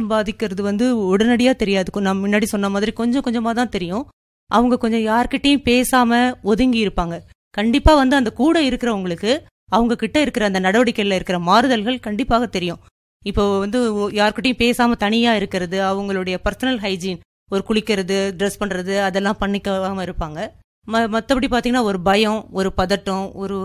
மனநலம் பாதிக்கிறது வந்து உடனடியா தெரியாது கொ- நான் முன்னாடி சொன்ன மாதிரி கொஞ்சம் கொஞ்சமா தான் தெரியும் அவங்க கொஞ்சம் யார்கிட்டயும் பேசாம ஒதுங்கி இருப்பாங்க கண்டிப்பா வந்து அந்த கூட இருக்கிறவங்களுக்கு அவங்க கிட்ட இருக்கிற அந்த நடவடிக்கையில இருக்கிற மாறுதல்கள் கண்டிப்பாக தெரியும் இப்போ வந்து ஒ- யார்கிட்டயும் பேசாம தனியா இருக்கிறது அவங்களுடைய பர்சனல் ஹைஜீன் ஒரு குளிக்கிறது ட்ரெஸ் பண்றது அதெல்லாம் பண்ணிக்காம இருப்பாங்க ம மற்றபடி பார்த்தீங்கன்னா ஒரு பயம் ஒரு பதட்டம் ஒரு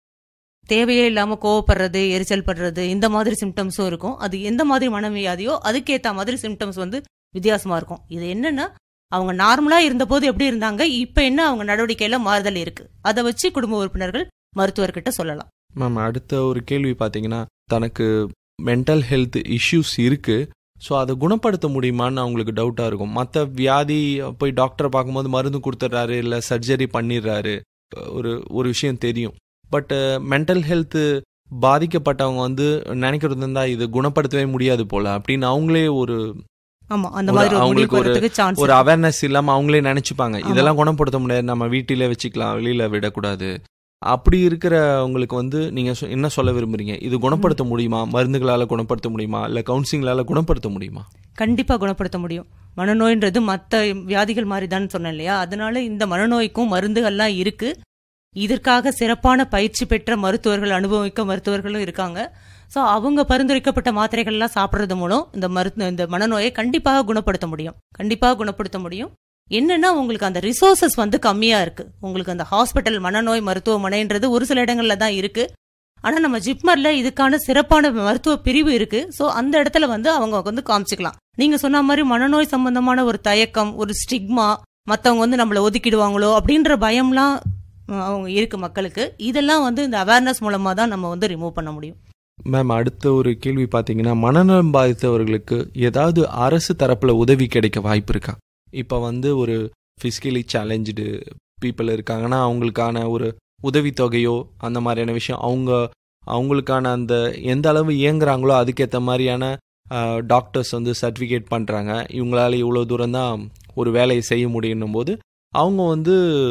தேவையே இல்லாம கோவப்படுறது எரிச்சல் படுறது இந்த மாதிரி சிம்டம்ஸும் இருக்கும் அது எந்த மாதிரி மனவியாதியோ அதுக்கேத்த மாதிரி சிம்டம்ஸ் வந்து வித்தியாசமா இருக்கும் இது என்னன்னா அவங்க நார்மலா இருந்தபோது எப்படி இருந்தாங்க இப்ப என்ன அவங்க நடவடிக்கையில மாறுதல் இருக்கு அதை வச்சு குடும்ப உறுப்பினர்கள் மருத்துவர்கிட்ட சொல்லலாம் மேம் அடுத்த ஒரு கேள்வி பார்த்தீங்கன்னா தனக்கு மென்டல் ஹெல்த் இஷ்யூஸ் இருக்கு ஸோ அதை குணப்படுத்த முடியுமான்னு அவங்களுக்கு டவுட்டாக இருக்கும் மற்ற வியாதி போய் டாக்டரை பார்க்கும்போது மருந்து கொடுத்துட்றாரு இல்லை சர்ஜரி பண்ணிடுறாரு ஒரு ஒரு விஷயம் தெரியும் பட் மென்டல் ஹெல்த் பாதிக்கப்பட்டவங்க வந்து நினைக்கிறது இருந்தா இது குணப்படுத்தவே முடியாது போல அப்படின்னு அவங்களே ஒரு ஆமா அந்த ஒரு- மாதிரி ஒரு முடிவு அவங்களுக்கு ஒரு- வரதுக்கு சான்ஸ் ஒரு அவேர்னஸ் இல்லாம அவங்களே நினைச்சுப்பாங்க ஆமா. இதெல்லாம் குணப்படுத்த முடியாது நம்ம வீட்டிலே வச்சுக்கலாம் வெளியில விடக்கூடாது அப்படி இருக்கிறவங்களுக்கு வந்து நீங்க சொ- என்ன சொல்ல விரும்புறீங்க இது குணப்படுத்த முடியுமா மருந்துகளால குணப்படுத்த முடியுமா இல்ல கவுன்சிலிங்கால குணப்படுத்த முடியுமா கண்டிப்பா குணப்படுத்த முடியும் மனநோய்ன்றது மற்ற வியாதிகள் மாதிரி தான் சொன்னேன் இல்லையா அதனால இந்த மனநோய்க்கும் மருந்துகள்லாம் இருக்கு இதற்காக சிறப்பான பயிற்சி பெற்ற மருத்துவர்கள் அனுபவிக்க மருத்துவர்களும் இருக்காங்க ஸோ அவங்க பரிந்துரைக்கப்பட்ட மாத்திரைகள்லாம் சாப்பிட்றது மூலம் இந்த மருத்து இந்த மனநோயை கண்டிப்பாக குணப்படுத்த முடியும் கண்டிப்பாக குணப்படுத்த முடியும் என்னன்னா உங்களுக்கு அந்த ரிசோர்சஸ் வந்து கம்மியா இருக்கு உங்களுக்கு அந்த ஹாஸ்பிட்டல் மனநோய் மருத்துவமனைன்றது ஒரு சில இடங்கள்ல தான் இருக்கு ஆனா நம்ம ஜிப்மர்ல இதுக்கான சிறப்பான மருத்துவ பிரிவு இருக்கு சோ அந்த இடத்துல வந்து அவங்க வந்து காமிச்சுக்கலாம் நீங்க சொன்ன மாதிரி மனநோய் சம்பந்தமான ஒரு தயக்கம் ஒரு ஸ்டிக்மா மத்தவங்க வந்து நம்மள ஒதுக்கிடுவாங்களோ அப்படின்ற பயம்லாம் அஹ், அவங்க இருக்கு மக்களுக்கு இதெல்லாம் வந்து இந்த அவேர்னஸ் மூலமா தான் நம்ம வந்து ரிமூவ் பண்ண முடியும் மேம் அடுத்த ஒரு கேள்வி பாத்தீங்கன்னா மனநலம் பாதித்தவர்களுக்கு ஏதாவது அரசு தரப்புல உதவி கிடைக்க வாய்ப்பு இருக்கா இப்போ வந்து ஒரு பிசிக்கலி சேலஞ்சு பீப்புள் இருக்காங்கன்னா அவங்களுக்கான ஒரு உதவித்தொகையோ அந்த மாதிரியான விஷயம் அவங்க அவங்களுக்கான அந்த எந்த அளவு இயங்குறாங்களோ அதுக்கேற்ற மாதிரியான டாக்டர்ஸ் வந்து சர்டிஃபிகேட் பண்ணுறாங்க இவங்களால இவ்வளோ தூரம் தான் ஒரு வேலையை செய்ய முடியும் போது அவங்க வந்து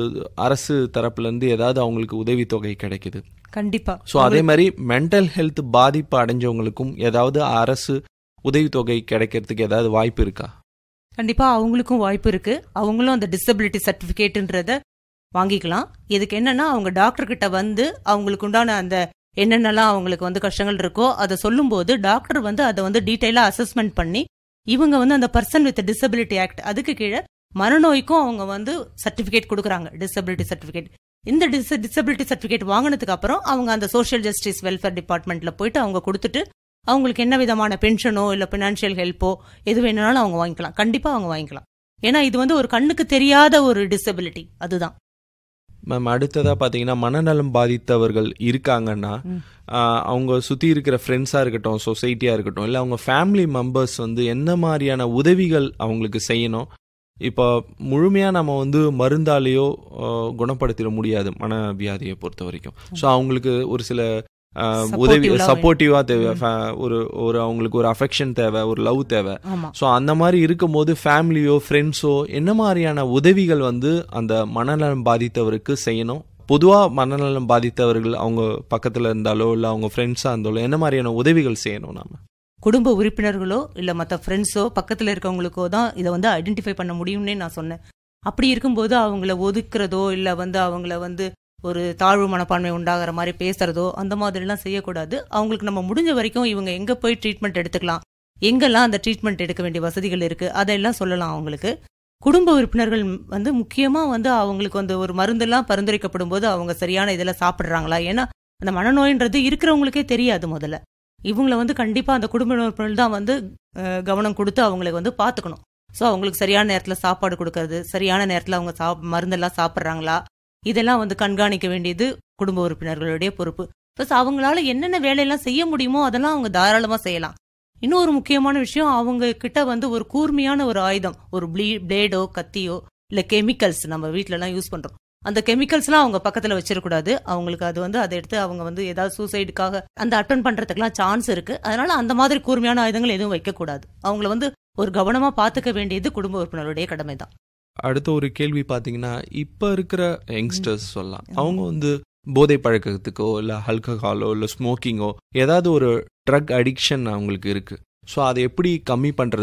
அரசு தரப்புலேருந்து ஏதாவது அவங்களுக்கு உதவித்தொகை கிடைக்குது கண்டிப்பா ஸோ அதே மாதிரி மென்டல் ஹெல்த் பாதிப்பு அடைஞ்சவங்களுக்கும் ஏதாவது அரசு உதவித்தொகை கிடைக்கிறதுக்கு ஏதாவது வாய்ப்பு இருக்கா கண்டிப்பா அவங்களுக்கும் வாய்ப்பு இருக்கு அவங்களும் அந்த டிசபிலிட்டி சர்டிபிகேட்ன்றத வாங்கிக்கலாம் இதுக்கு என்னன்னா அவங்க டாக்டர் கிட்ட வந்து அவங்களுக்கு உண்டான அந்த என்னென்னலாம் அவங்களுக்கு வந்து கஷ்டங்கள் இருக்கோ அதை சொல்லும்போது டாக்டர் வந்து அதை வந்து டீட்டெயிலா அசஸ்மெண்ட் பண்ணி இவங்க வந்து அந்த பர்சன் வித் டிசபிலிட்டி ஆக்ட் அதுக்கு கீழே மனநோய்க்கும் அவங்க வந்து சர்டிபிகேட் கொடுக்குறாங்க டிசபிலிட்டி சர்டிபிகேட் இந்த டிஸ் டிசபிலிட்டி சர்டிபிகேட் வாங்கினதுக்கு அப்புறம் அவங்க அந்த சோஷியல் ஜஸ்டிஸ் வெல்ஃபேர் டிபார்ட்மெண்ட்ல போயிட்டு அவங்க கொடுத்துட்டு அவங்களுக்கு என்ன விதமான பென்ஷனோ இல்ல பினான்சியல் ஹெல்ப்போ எது வேணும்னாலும் அவங்க வாங்கிக்கலாம் கண்டிப்பா அவங்க வாங்கிக்கலாம் ஏன்னா இது வந்து ஒரு கண்ணுக்கு தெரியாத ஒரு டிசபிலிட்டி அதுதான் மேம் அடுத்ததாக பார்த்தீங்கன்னா மனநலம் பாதித்தவர்கள் இருக்காங்கன்னா ம். ஆஹ், அவங்க சுற்றி இருக்கிற ஃப்ரெண்ட்ஸாக இருக்கட்டும் சொசைட்டியாக இருக்கட்டும் இல்லை அவங்க ஃபேமிலி மெம்பர்ஸ் வந்து என்ன மாதிரியான உதவிகள் அவங்களுக்கு செய்யணும் இப்போ முழுமையாக நம்ம வந்து மருந்தாலேயோ ஆஹ், குணப்படுத்திட முடியாது மனவியாதியை பொறுத்த வரைக்கும் ஸோ அவங்களுக்கு ஒரு சில ஆஹ், உதவி Supportive-ஆ சப்போர்ட்டிவாக தேவை ம். fa- ஒரு ஒரு அவங்களுக்கு ஒரு அஃபெக்ஷன் தேவை ஒரு லவ் தேவை ஆமா ஸோ அந்த மாதிரி இருக்கும்போது ஃபேமிலியோ ஃப்ரெண்ட்ஸோ என்ன மாதிரியான உதவிகள் வந்து அந்த மனநலம் பாதித்தவருக்கு செய்யணும் பொதுவாக மனநலம் பாதித்தவர்கள் அவங்க பக்கத்தில் இருந்தாலோ இல்லை அவங்க ஃப்ரெண்ட்ஸாக இருந்தாலோ என்ன மாதிரியான உதவிகள் செய்யணும் நாம குடும்ப உறுப்பினர்களோ இல்ல மத்த ஃப்ரெண்ட்ஸோ பக்கத்துல இருக்கவங்களுக்கோ தான் இதை வந்து ஐடென்டிஃபை பண்ண முடியும்னே நான் சொன்னேன் அப்படி இருக்கும்போது அவங்கள ஒதுக்குறதோ இல்ல வந்து அவங்கள வந்து ஒரு தாழ்வு மனப்பான்மை உண்டாகிற மாதிரி பேசுறதோ அந்த மாதிரிலாம் செய்யக்கூடாது அவங்களுக்கு நம்ம முடிஞ்ச வரைக்கும் இவங்க எங்க போய் ட்ரீட்மெண்ட் எடுத்துக்கலாம் எங்கெல்லாம் அந்த ட்ரீட்மெண்ட் எடுக்க வேண்டிய வசதிகள் இருக்கு அதெல்லாம் சொல்லலாம் அவங்களுக்கு குடும்ப உறுப்பினர்கள் வந்து முக்கியமா வந்து அவங்களுக்கு வந்து ஒரு மருந்தெல்லாம் பரிந்துரைக்கப்படும் போது அவங்க சரியான இதெல்லாம் சாப்பிடுறாங்களா ஏன்னா அந்த மனநோயின்றது இருக்கிறவங்களுக்கே தெரியாது முதல்ல இவங்கள வந்து கண்டிப்பா அந்த குடும்ப உறுப்பினர்கள் தான் வந்து அஹ், கவனம் கொடுத்து அவங்களுக்கு வந்து பாத்துக்கணும் ஸோ அவங்களுக்கு சரியான நேரத்தில் சாப்பாடு கொடுக்கறது சரியான நேரத்தில் அவங்க சாப் மருந்தெல்லாம் சாப்பிட்றாங்களா இதெல்லாம் வந்து கண்காணிக்க வேண்டியது குடும்ப உறுப்பினர்களுடைய பொறுப்பு ப்ளஸ் அவங்களால என்னென்ன வேலையெல்லாம் செய்ய முடியுமோ அதெல்லாம் அவங்க தாராளமாக செய்யலாம் இன்னொரு முக்கியமான விஷயம் அவங்க கிட்ட வந்து ஒரு கூர்மையான ஒரு ஆயுதம் ஒரு ப்ளீ பிளேடோ கத்தியோ இல்லை கெமிக்கல்ஸ் நம்ம வீட்டிலலாம் யூஸ் பண்ணுறோம் அந்த கெமிக்கல்ஸ்லாம் அவங்க பக்கத்தில் வச்சிடக்கூடாது அவங்களுக்கு அது வந்து அதை எடுத்து அவங்க வந்து ஏதாவது சூசைடுக்காக அந்த அட்டன் பண்ணுறதுக்குலாம் சான்ஸ் இருக்கு அதனால அந்த மாதிரி கூர்மையான ஆயுதங்கள் எதுவும் வைக்கக்கூடாது அவங்கள வந்து ஒரு கவனமா பாத்துக்க வேண்டியது குடும்ப உறுப்பினருடைய கடமை தான் அடுத்த ஒரு கேள்வி பார்த்தீங்கன்னா இப்போ இருக்கிற யங்ஸ்டர்ஸ் சொல்லலாம் அவங்க வந்து போதை பழக்கத்துக்கோ இல்லை ஆல்கஹாலோ இல்லை ஸ்மோக்கிங்கோ ஏதாவது ஒரு ட்ரக் அடிக்ஷன் அவங்களுக்கு இருக்கு ஸோ அதை எப்படி கம்மி பண்ணுறது